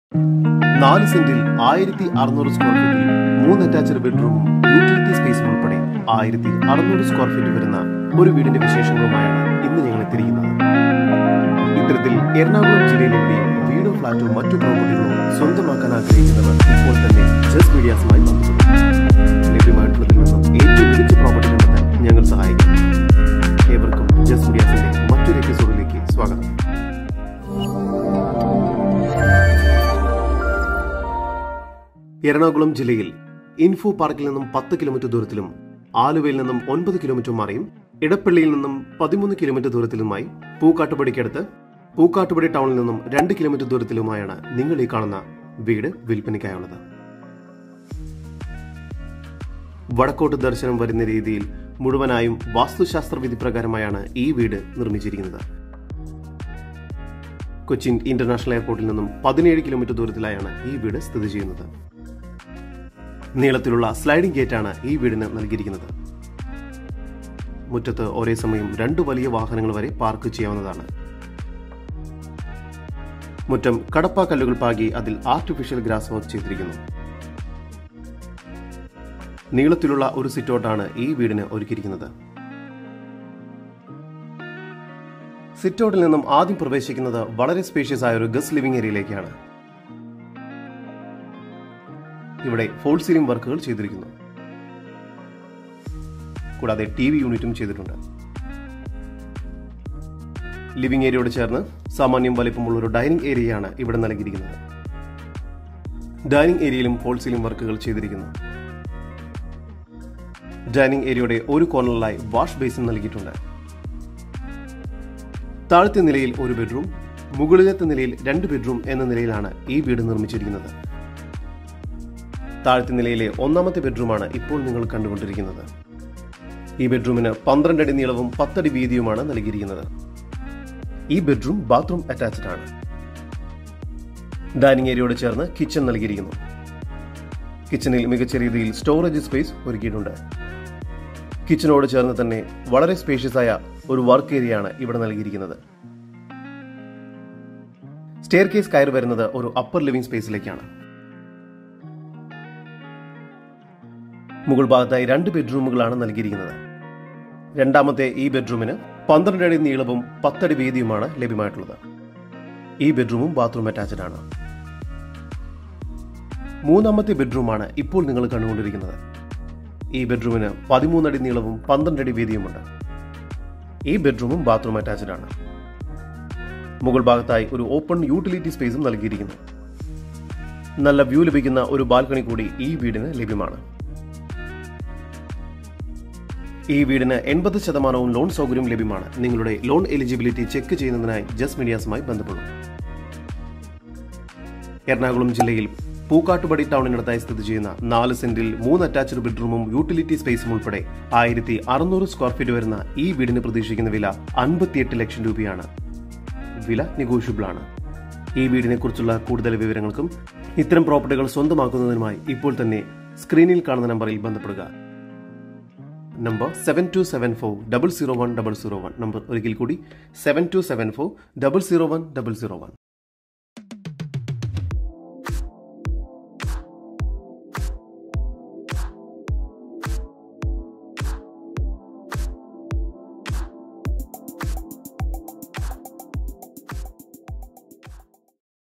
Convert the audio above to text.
നാല് സെന്റിൽ ആയിരത്തി അറുന്നൂറ് സ്ക്വയർ ഫീറ്റിൽ മൂന്ന് അറ്റാച്ച്ഡ് ബെഡ്റൂമും യൂട്ടിലിറ്റി സ്പേസും ഉൾപ്പെടെ ആയിരത്തി അറുന്നൂറ് സ്ക്വയർ ഫീറ്റ് വരുന്ന ഒരു വീടിന്റെ വിശേഷങ്ങളുമായാണ് ഇന്ന് ഞങ്ങൾ എത്തിയിരിക്കുന്നത് ഇത്തരത്തിൽ എറണാകുളം ജില്ലയിലെവിടെയും വീടോ ഫ്ളാറ്റോ മറ്റു പ്രോപ്പർട്ടികളോ സ്വന്തമാക്കാൻ ആഗ്രഹിക്കുന്നവർ ഇപ്പോൾ തന്നെ ജസ്റ്റ് മീഡിയാസുമായി ബന്ധപ്പെടും ലഭ്യമായിട്ടുള്ളതിൽ നിന്നും ഏറ്റവും മികച്ച പ്രോപ്പർട്ടി കണ്ടെത്താൻ ഞങ്ങൾ സഹായിക്കും ഏവർക്കും ജസ്റ്റ് മീഡിയാസിന്റെ മറ്റൊരു എപ്പിസോഡിലേക്ക് സ്വാഗതം എറണാകുളം ജില്ലയിൽ ഇൻഫോ പാർക്കിൽ നിന്നും പത്ത് കിലോമീറ്റർ ദൂരത്തിലും ആലുവയിൽ നിന്നും ഒൻപത് കിലോമീറ്റർ മാറിയും ഇടപ്പള്ളിയിൽ നിന്നും പതിമൂന്ന് കിലോമീറ്റർ ദൂരത്തിലുമായി പൂക്കാട്ടുപടിക്കടുത്ത് പൂക്കാട്ടുപടി ടൗണിൽ നിന്നും രണ്ട് കിലോമീറ്റർ ദൂരത്തിലുമായാണ് നിങ്ങൾ ഈ കാണുന്ന വീട് വിൽപ്പനയ്ക്കായുള്ളത് വടക്കോട്ട് ദർശനം വരുന്ന രീതിയിൽ മുഴുവനായും വാസ്തുശാസ്ത്ര വിധി പ്രകാരമായാണ് ഈ വീട് നിർമ്മിച്ചിരിക്കുന്നത് കൊച്ചിൻ ഇന്റർനാഷണൽ എയർപോർട്ടിൽ നിന്നും പതിനേഴ് കിലോമീറ്റർ ദൂരത്തിലായാണ് ഈ വീട് സ്ഥിതി ചെയ്യുന്നത് നീളത്തിലുള്ള സ്ലൈഡിംഗ് ഗേറ്റാണ് ഈ വീടിന് നൽകിയിരിക്കുന്നത് മുറ്റത്ത് ഒരേ സമയം രണ്ട് വലിയ വാഹനങ്ങൾ വരെ പാർക്ക് ചെയ്യാവുന്നതാണ് മുറ്റം കടപ്പ കല്ലുകൾ പാകി അതിൽ ആർട്ടിഫിഷ്യൽ ഗ്രാസ് വർക്ക് ചെയ്തിരിക്കുന്നു നീളത്തിലുള്ള ഒരു സിറ്റൗട്ടാണ് ഈ വീടിന് ഒരുക്കിയിരിക്കുന്നത് സിറ്റൗട്ടിൽ നിന്നും ആദ്യം പ്രവേശിക്കുന്നത് വളരെ സ്പേഷ്യസ് ആയ ഒരു ഗസ്റ്റ് ലിവിംഗ് ഏരിയയിലേക്കാണ് ഇവിടെ ഫോൾ സീലിംഗ് വർക്കുകൾ ചെയ്തിരിക്കുന്നു കൂടാതെ ടി വി യൂണിറ്റും ചെയ്തിട്ടുണ്ട് ലിവിംഗ് ഏരിയയോട് ചേർന്ന് സാമാന്യം വലിപ്പമുള്ള ഒരു ഡൈനിങ് ഏരിയയാണ് ഇവിടെ നൽകിയിരിക്കുന്നത് ഡൈനിങ് ഏരിയയിലും ഫോൾ സീലിംഗ് വർക്കുകൾ ചെയ്തിരിക്കുന്നു ഡൈനിങ് ഏരിയയുടെ ഒരു കോർണറിലായി വാഷ് ബേസിൻ നൽകിയിട്ടുണ്ട് താഴത്തെ നിലയിൽ ഒരു ബെഡ്റൂം മുകളിലത്തെ നിലയിൽ രണ്ട് ബെഡ്റൂം എന്ന നിലയിലാണ് ഈ വീട് നിർമ്മിച്ചിരിക്കുന്നത് താഴത്തെ നിലയിലെ ഒന്നാമത്തെ ബെഡ്റൂമാണ് ഇപ്പോൾ നിങ്ങൾ കണ്ടുകൊണ്ടിരിക്കുന്നത് ഈ ബെഡ്റൂമിന് പന്ത്രണ്ട് അടി നീളവും പത്തടി വീതിയുമാണ് നൽകിയിരിക്കുന്നത് ഈ ബെഡ്റൂം ബാത്റൂം അറ്റാച്ച്ഡ് ആണ് ഡൈനിങ് ഏരിയയോട് ചേർന്ന് കിച്ചൺ നൽകിയിരിക്കുന്നു കിച്ചണിൽ മികച്ച രീതിയിൽ സ്റ്റോറേജ് സ്പേസ് ഒരുക്കിയിട്ടുണ്ട് കിച്ചണോട് ചേർന്ന് തന്നെ വളരെ സ്പേഷ്യസ് ആയ ഒരു വർക്ക് ഏരിയയാണ് ഇവിടെ നൽകിയിരിക്കുന്നത് സ്റ്റെയർ കേസ് കയറി വരുന്നത് ഒരു അപ്പർ ലിവിംഗ് സ്പേസിലേക്കാണ് മുകൾ ഭാഗത്തായി രണ്ട് ബെഡ്റൂമുകളാണ് നൽകിയിരിക്കുന്നത് രണ്ടാമത്തെ ഈ ബെഡ്റൂമിന് പന്ത്രണ്ട് അടി നീളവും പത്തടി വീതിയുമാണ് ലഭ്യമായിട്ടുള്ളത് ഈ ബെഡ്റൂമും ബാത്റൂം അറ്റാച്ച്ഡ് ആണ് മൂന്നാമത്തെ ബെഡ്റൂമാണ് ഇപ്പോൾ നിങ്ങൾ കണ്ടുകൊണ്ടിരിക്കുന്നത് ഈ ബെഡ്റൂമിന് പതിമൂന്നടി നീളവും പന്ത്രണ്ട് അടി വീതിയുമുണ്ട് ഈ ബെഡ്റൂമും ബാത്റൂം അറ്റാച്ച്ഡ് ആണ് മുകൾ ഭാഗത്തായി ഒരു ഓപ്പൺ യൂട്ടിലിറ്റി സ്പേസും നൽകിയിരിക്കുന്നു നല്ല വ്യൂ ലഭിക്കുന്ന ഒരു ബാൽക്കണി കൂടി ഈ വീടിന് ലഭ്യമാണ് ഈ വീടിന് എൺപത് ശതമാനവും ലോൺ സൗകര്യം ലഭ്യമാണ് നിങ്ങളുടെ ലോൺ എലിജിബിലിറ്റി ചെക്ക് ചെയ്യുന്നതിനായി ജസ്റ്റ് മീഡിയാസുമായി ബന്ധപ്പെടും എറണാകുളം ജില്ലയിൽ പൂക്കാട്ടുപടി ടൗണിനടുത്തായി സ്ഥിതി ചെയ്യുന്ന നാല് സെന്റിൽ മൂന്ന് അറ്റാച്ച്ഡ് ബെഡ്റൂമും യൂട്ടിലിറ്റി സ്പേസും ഉൾപ്പെടെ ആയിരത്തി അറുന്നൂറ് സ്ക്വയർ ഫീറ്റ് വരുന്ന ഈ വീടിന് പ്രതീക്ഷിക്കുന്ന വില അൻപത്തിയെട്ട് ലക്ഷം രൂപയാണ് വില നെഗോഷ്യബിൾ ആണ് ഈ വീടിനെ കുറിച്ചുള്ള കൂടുതൽ വിവരങ്ങൾക്കും ഇത്തരം പ്രോപ്പർട്ടികൾ സ്വന്തമാക്കുന്നതിനുമായി ഇപ്പോൾ തന്നെ സ്ക്രീനിൽ കാണുന്ന നമ്പറിൽ ബന്ധപ്പെടുക number seven two seven four double zero one double zero one number ഒരിക്കൽ കൂടി seven two seven four double zero one double zero one